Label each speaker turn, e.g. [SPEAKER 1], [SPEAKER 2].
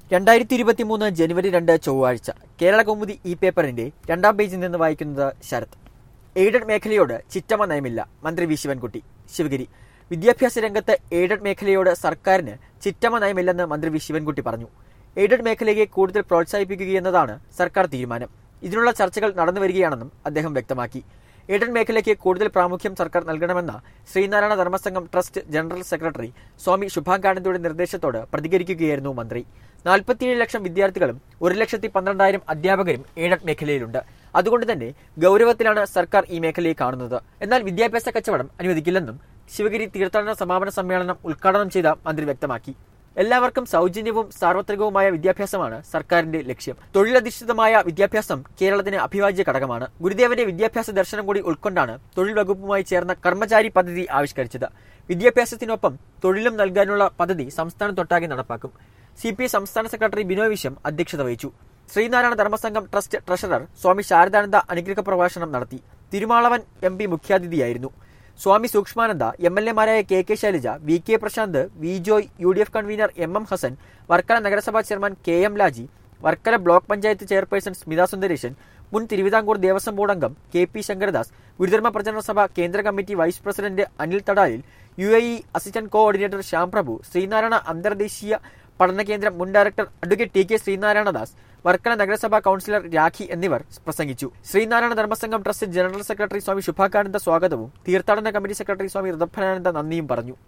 [SPEAKER 1] രണ്ടായിരത്തി ഇരുപത്തി മൂന്ന് ജനുവരി രണ്ട് ചൊവ്വാഴ്ച കേരള കൗമുദി ഇ പേപ്പറിന്റെ രണ്ടാം പേജിൽ നിന്ന് വായിക്കുന്നത് ശരത് എയ്ഡഡ് മേഖലയോട് ചിറ്റമ നയമില്ല മന്ത്രി വി ശിവൻകുട്ടി ശിവഗിരി വിദ്യാഭ്യാസ രംഗത്ത് എയ്ഡഡ് മേഖലയോട് സർക്കാരിന് ചിറ്റമ നയമില്ലെന്ന് മന്ത്രി വി ശിവൻകുട്ടി പറഞ്ഞു എയ്ഡഡ് മേഖലയെ കൂടുതൽ പ്രോത്സാഹിപ്പിക്കുകയെന്നതാണ് സർക്കാർ തീരുമാനം ഇതിനുള്ള ചർച്ചകൾ നടന്നു വരികയാണെന്നും അദ്ദേഹം വ്യക്തമാക്കി എയ്ഡഡ് മേഖലയ്ക്ക് കൂടുതൽ പ്രാമുഖ്യം സർക്കാർ നൽകണമെന്ന Sree Narayana Dharma Sangham trust general secretary Swami ശുഭാകാനന്ദയുടെ നിർദ്ദേശത്തോട് പ്രതികരിക്കുകയായിരുന്നു മന്ത്രി നാൽപ്പത്തിയേഴ് ലക്ഷം വിദ്യാർത്ഥികളും ഒരു ലക്ഷത്തി പന്ത്രണ്ടായിരം അധ്യാപകരും എയ്ഡഡ് മേഖലയിലുണ്ട് അതുകൊണ്ട് തന്നെ ഗൗരവത്തിലാണ് സർക്കാർ ഈ മേഖലയെ കാണുന്നത് എന്നാൽ വിദ്യാഭ്യാസ കച്ചവടം അനുവദിക്കില്ലെന്നും ശിവഗിരി തീർത്ഥാടന സമാപന സമ്മേളനം ഉദ്ഘാടനം ചെയ്ത മന്ത്രി വ്യക്തമാക്കി എല്ലാവർക്കും സൗജന്യവും സാർവത്രികവുമായ വിദ്യാഭ്യാസമാണ് സർക്കാരിന്റെ ലക്ഷ്യം തൊഴിലധിഷ്ഠിതമായ വിദ്യാഭ്യാസം കേരളത്തിന് അഭിവാജ്യ ഘടകമാണ് ഗുരുദേവന്റെ വിദ്യാഭ്യാസ ദർശനം കൂടി ഉൾക്കൊണ്ടാണ് തൊഴിൽ വകുപ്പുമായി ചേർന്ന കർമ്മചാരി പദ്ധതി ആവിഷ്കരിച്ചത് വിദ്യാഭ്യാസത്തിനൊപ്പം തൊഴിലും നൽകാനുള്ള പദ്ധതി സംസ്ഥാനത്തൊട്ടാകെ നടപ്പാക്കും സി പി സംസ്ഥാന സെക്രട്ടറി ബിനോയ് വിശ്വം അധ്യക്ഷത വഹിച്ചു ശ്രീനാരായണ ധർമ്മസംഘം ട്രസ്റ്റ് ട്രഷറർ സ്വാമി ശാരദാനന്ദ അനുഗ്രഹ പ്രഭാഷണം നടത്തി തിരുമാളവൻ എം പി മുഖ്യാതിഥിയായിരുന്നു സ്വാമി സൂക്ഷ്മാനന്ദ എം എൽ എമാരായ K K Shailaja V K Prasanth V Joy U D F convener M M Hasan Varkala നഗരസഭാ chairman K M Laji Varkala block panchayat chairperson Smitha Sundaresan മുൻ തിരുവിതാംകൂർ ദേവസ്വം ബോർഡ് അംഗം കെ പി ശങ്കരദാസ് ഗുരുധർമ്മ പ്രചരണ സഭ കേന്ദ്ര committee vice president Anil Thadalil U A E assistant coordinator Shyam Prabhu Sree Narayana അന്തർദേശീയ പഠന കേന്ദ്രം മുൻ director advocate T K Sreenarayanadas Varkala നഗരസഭാ councillor Rakhi എന്നിവർ പ്രസംഗിച്ചു Sree Narayana Dharma Sangham trust general secretary Swami Subhakananda സ്വാഗതവും തീർത്ഥാടന കമ്മിറ്റി സെക്രട്ടറി സ്വാമി ഋതഭനാനന്ദ നന്ദിയും പറഞ്ഞു